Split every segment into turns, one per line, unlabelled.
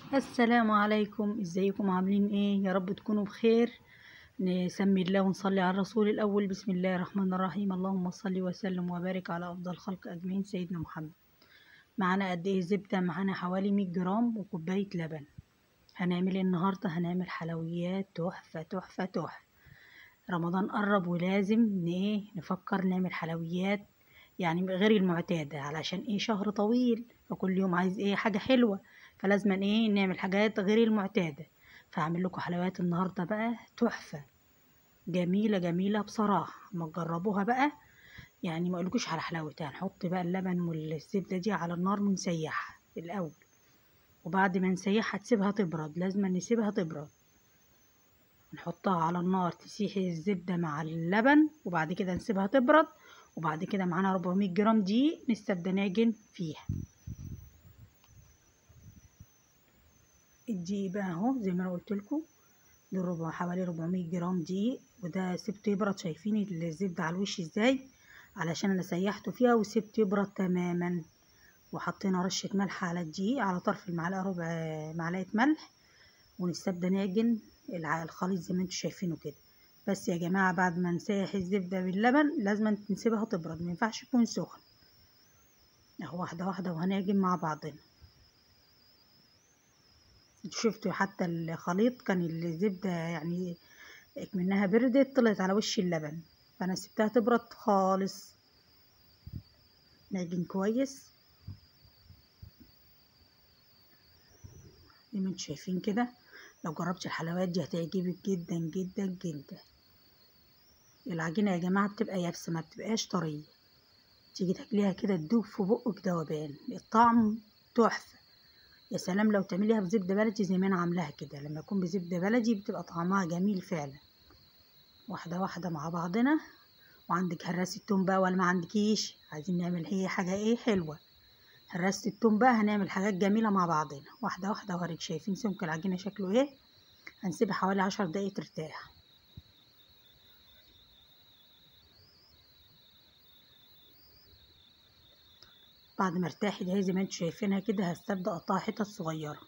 السلام عليكم ازيكم عاملين ايه يا رب تكونوا بخير نسمي الله ونصلي على الرسول الاول بسم الله الرحمن الرحيم اللهم صل وسلم وبارك على افضل خلق اجمعين سيدنا محمد معانا قد ايه زبده معانا حوالي 100 جرام وكوبايه لبن هنعمل ايه النهارده هنعمل حلويات تحفه تحفه تحفه رمضان قرب ولازم ن- ايه نفكر نعمل حلويات يعني غير المعتاده علشان ايه شهر طويل فكل يوم عايز ايه حاجه حلوه فلازم ايه نعمل حاجات غير المعتادة فهعمل لكم حلويات النهاردة بقى تحفة جميلة جميلة بصراحة ما تجربوها بقى يعني ما اقولكوش على حلاوتها هنحط بقى اللبن والزبدة دي على النار ونسيحها الأول وبعد ما نسيحها تسيبها تبرد لازم نسيبها تبرد نحطها على النار تسيح الزبدة مع اللبن وبعد كده نسيبها تبرد وبعد كده معانا 400 جرام دقيق نستبدأ نعجن فيها الدقيق بقى اهو زي ما انا قلت لكم دول ربع حوالي 400 جرام دقيق وده سبته يبرد شايفين الزبده على الوش ازاي علشان انا سيحته فيها وسبته يبرد تماما وحطينا رشه ملح على الدقيق على طرف المعلقه ربع معلقه ملح ونستبدا نعجن الع- الخليط زي ما انتم شايفينه كده بس يا جماعه بعد ما نسيح الزبده باللبن لازم نسيبها تبرد ما ينفعش تكون سخن اهو واحده واحده وهنعجن مع بعضنا انتوا شفتوا حتى الخليط كان الزبدة يعني منها بردت طلعت على وش اللبن فانا سبتها تبرد خالص نعجن كويس زي ما انتوا شايفين كده لو جربت الحلويات دي هتعجبك جدا جدا جدا العجينة يا جماعة بتبقى يابسة ما بتبقاش طرية تيجي تاكليها كده تدوب في بقك دوبان الطعم تحفة يا سلام لو تعمليها بزبدة بلدي زي ما انا عاملاها كده لما يكون بزبدة بلدي بتبقى طعمها جميل فعلا واحدة واحدة مع بعضنا وعندك هراسة التوم بقى ولا ما عندكيش عايزين نعمل هي حاجة ايه حلوة هراسة التوم بقى هنعمل حاجات جميلة مع بعضنا واحدة واحدة وهوريك شايفين سمك العجينة شكله ايه هنسيبها حوالي عشر دقايق ترتاح بعد ما ارتاحت اهي زي ما انتوا شايفينها كده هستبدأ اقطعها حتت صغيرة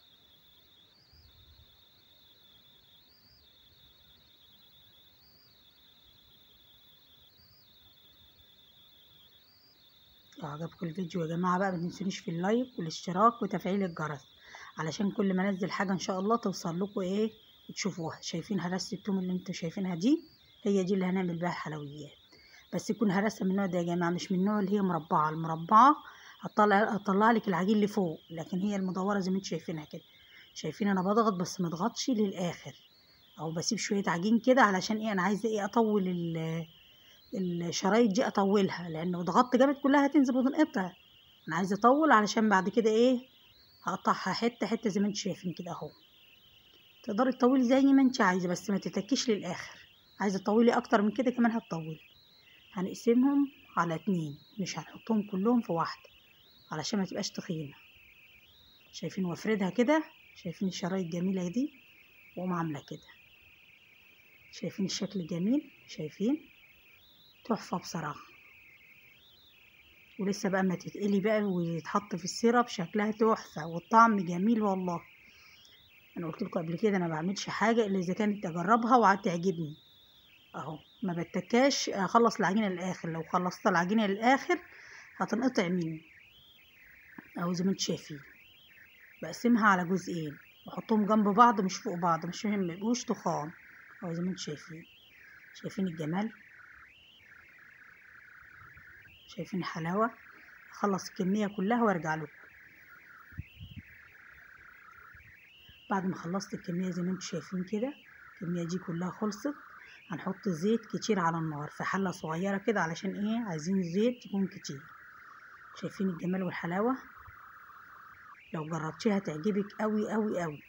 لو عجبكم الفيديو يا جماعة بقى متنسونيش في اللايك والاشتراك وتفعيل الجرس علشان كل ما انزل حاجة ان شاء الله توصل لكم ايه وتشوفوها شايفين هرسة التوم اللي انتوا شايفينها دي هي دي اللي هنعمل بيها الحلويات بس يكون هرسة من النوع ده يا جماعة مش من النوع اللي هي مربعة المربعة هتطلع هتطلع لك العجين لفوق لكن هي المدورة زي ما انتوا شايفينها كده شايفين انا بضغط بس ما اضغطش للاخر او بسيب شوية عجين كده علشان ايه انا عايزة ايه اطول ال الشرايط دي اطولها لان لو ضغطت جامد كلها هتنزل وتنقطع انا عايزه اطول علشان بعد كده ايه هقطعها حته حته زي ما انتوا شايفين كده اهو تقدري تطولي زي ما انت عايزه بس ما تتكيش للاخر عايزه تطولي اكتر من كده كمان هتطولي هنقسمهم على اتنين مش هنحطهم كلهم في واحده علشان ما تبقاش تخينه شايفين وافردها كده شايفين الشرايط الجميله دي واقوم عامله كده شايفين الشكل الجميل شايفين تحفة بصراحة ولسه بقى ما تتقلي بقى ويتحط في السيرب شكلها تحفة والطعم جميل والله انا قلت لكم قبل كده انا ما بعملش حاجة الا اذا كانت اجربها وهتعجبني اهو ما بتكاش اخلص العجينة للاخر لو خلصت العجينة للاخر هتنقطع مني اهو زي ما انتوا شايفين بقسمها على جزئين واحطهم جنب بعض مش فوق بعض مش مهم ميبقوش تخان اهو زي ما انتوا شايفين شايفين الجمال شايفين الحلاوة اخلص الكمية كلها وارجع لكم بعد ما خلصت الكمية زي ما انتم شايفين كده الكمية دي كلها خلصت هنحط زيت كتير على النار في حلة صغيرة كده علشان ايه عايزين الزيت يكون كتير شايفين الجمال والحلاوة لو جربتيها تعجبك قوي قوي قوي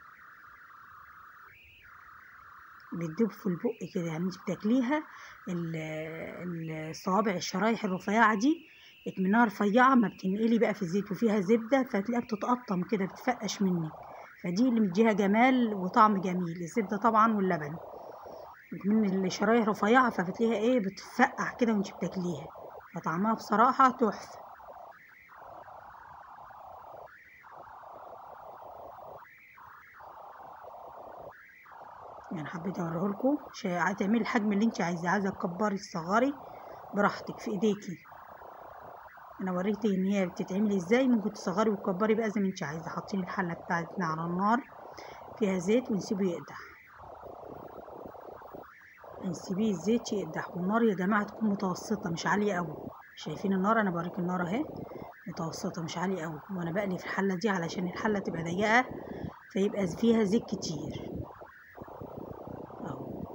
بتدوب في البق كده يعني انت بتاكليها الصوابع الشرايح الرفيعة دي اكمنها رفيعة ما بتنقلي بقى في الزيت وفيها زبدة فتلاقيها بتتقطم كده بتفقش منك فدي اللي مديها جمال وطعم جميل الزبدة طبعا واللبن من الشرايح رفيعة فبتلاقيها ايه بتفقع كده وانت بتاكليها فطعمها بصراحة تحفة يعني حبيت اوريهولكوا هتعملي الحجم اللي انت عايزاه عايزه تكبري تصغري براحتك في ايديكي انا وريتك ان هي بتتعمل ازاي ممكن تصغري وتكبري بقى زي ما انت عايزه حاطين الحله بتاعتنا على النار فيها زيت ونسيبه يقدح نسيبيه الزيت يقدح والنار يا جماعه تكون متوسطه مش عاليه قوي شايفين النار انا بوريك النار اهي متوسطه مش عاليه قوي وانا بقلي في الحله دي علشان الحله تبقى ضيقه فيبقى فيها زيت كتير اهو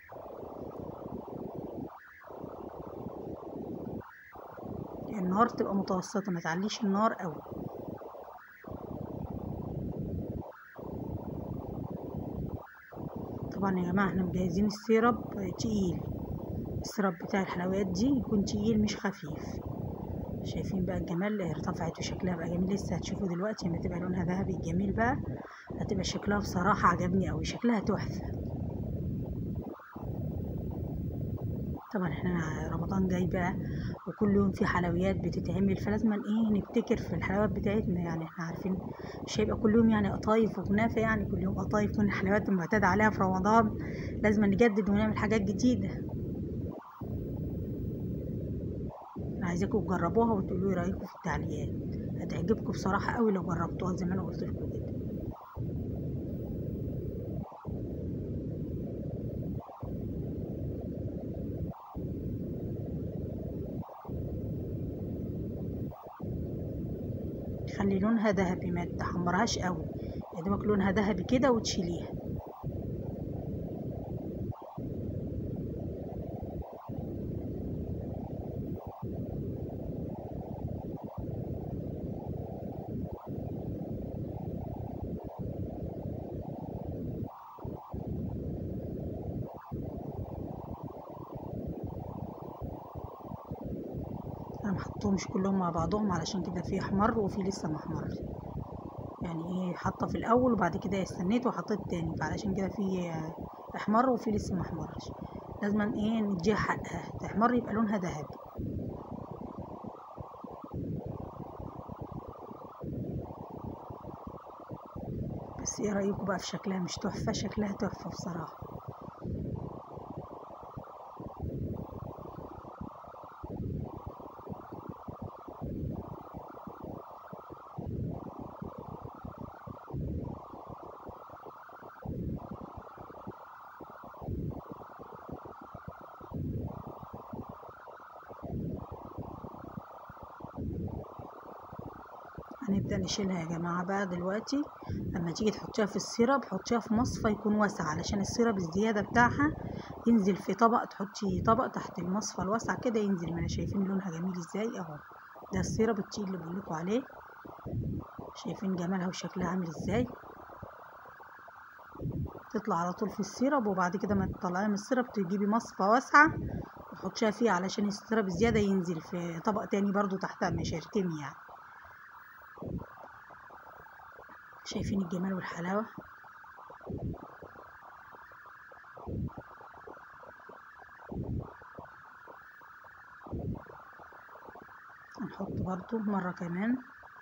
النار تبقى متوسطه ما تعليش النار قوي طبعا يا جماعه احنا مجهزين السيرب تقيل السيرب بتاع الحلويات دي يكون تقيل مش خفيف شايفين بقى الجمال ارتفعت وشكلها بقى جميل لسه هتشوفوا دلوقتي لما تبقى لونها ذهبي الجميل بقى هتبقى شكلها بصراحة عجبني قوي شكلها تحفة طبعا احنا رمضان جاي بقى وكل يوم في حلويات بتتعمل فلازم ايه نبتكر في الحلويات بتاعتنا يعني احنا عارفين مش هيبقى كل يوم يعني قطايف وكنافة يعني كل يوم قطايف كل الحلويات المعتاد عليها في رمضان لازم نجدد ونعمل حاجات جديدة انا عايزاكم تجربوها وتقولوا لي رايكم في التعليقات هتعجبكم بصراحة قوي لو جربتوها زي ما انا قلت لكم كده خلي لونها ذهبي ما تحمرهاش قوي يا دوبك لونها ذهبي كده وتشيليها انا محطهمش كلهم مع بعضهم علشان كده في احمر وفي لسه محمر يعني ايه حاطه في الاول وبعد كده استنيت وحطيت تاني فعلشان كده في احمر وفي لسه محمرش لازم ايه نديها حقها تحمر يبقى لونها ذهبي بس ايه رايكم بقى في شكلها مش تحفه شكلها تحفه بصراحه هنبدأ نشيلها يا جماعة بقى دلوقتي لما تيجي تحطيها في السيرب حطيها في مصفى يكون واسع علشان السيرب الزيادة بتاعها ينزل في طبق تحطي طبق تحت المصفى الواسع كده ينزل ما انا شايفين لونها جميل ازاي اهو ده السيرب التقيل اللي بقولكوا عليه شايفين جمالها وشكلها عامل ازاي تطلع على طول في السيرب وبعد كده ما تطلعيها من السيرب تجيبي مصفى واسعة وتحطيها فيه علشان السيرب الزيادة ينزل في طبق تاني برضو تحتها مش هيرتمي يعني شايفين الجمال والحلاوة هنحط برضو مرة كمان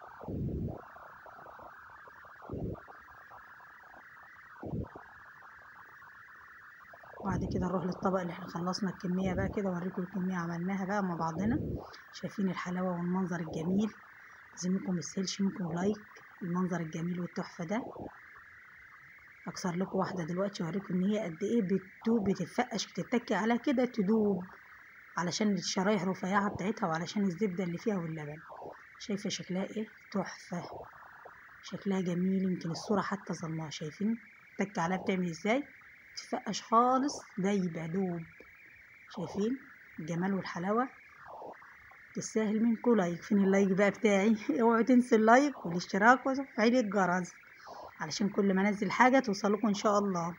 وبعد كده نروح للطبق اللي احنا خلصنا الكمية بقى كده اوريكم الكمية عملناها بقى مع بعضنا شايفين الحلاوة والمنظر الجميل عايزينكم متسهلش منكم لايك المنظر الجميل والتحفة ده اكسر لكم واحدة دلوقتي اوريكم ان هي قد ايه بتدوب بتتفقش بتتكي عليها كده تدوب علشان الشرايح رفيعة بتاعتها وعلشان الزبدة اللي فيها واللبن شايفة شكلها ايه تحفة شكلها جميل يمكن الصورة حتى ظلمها شايفين تك عليها بتعمل ازاي تفقش خالص دايبة دوب شايفين الجمال والحلاوة تستاهل منكم لايك فين اللايك بقى بتاعي اوعوا تنسوا اللايك والاشتراك وتفعيل الجرس علشان كل ما انزل حاجة توصلكم ان شاء الله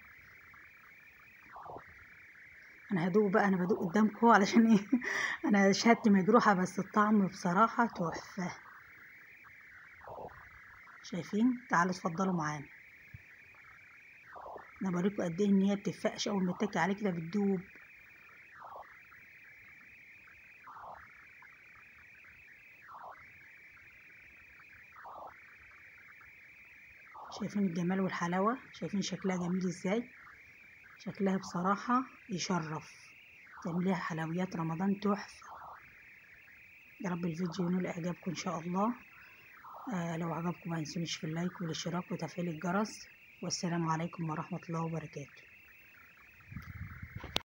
انا هدوق بقى انا بدوق قدامكم علشان ايه انا شهادتي مجروحة بس الطعم بصراحة تحفة شايفين تعالوا اتفضلوا معانا انا بوريكم قد ايه ان هي بتفقش اول ما تتكي عليه كده بتدوب شايفين الجمال والحلاوة شايفين شكلها جميل ازاي شكلها بصراحة يشرف تعمليها حلويات رمضان تحفة يا رب الفيديو ينول اعجابكم ان شاء الله آه لو عجبكم ما تنسونيش في اللايك والاشتراك وتفعيل الجرس والسلام عليكم ورحمة الله وبركاته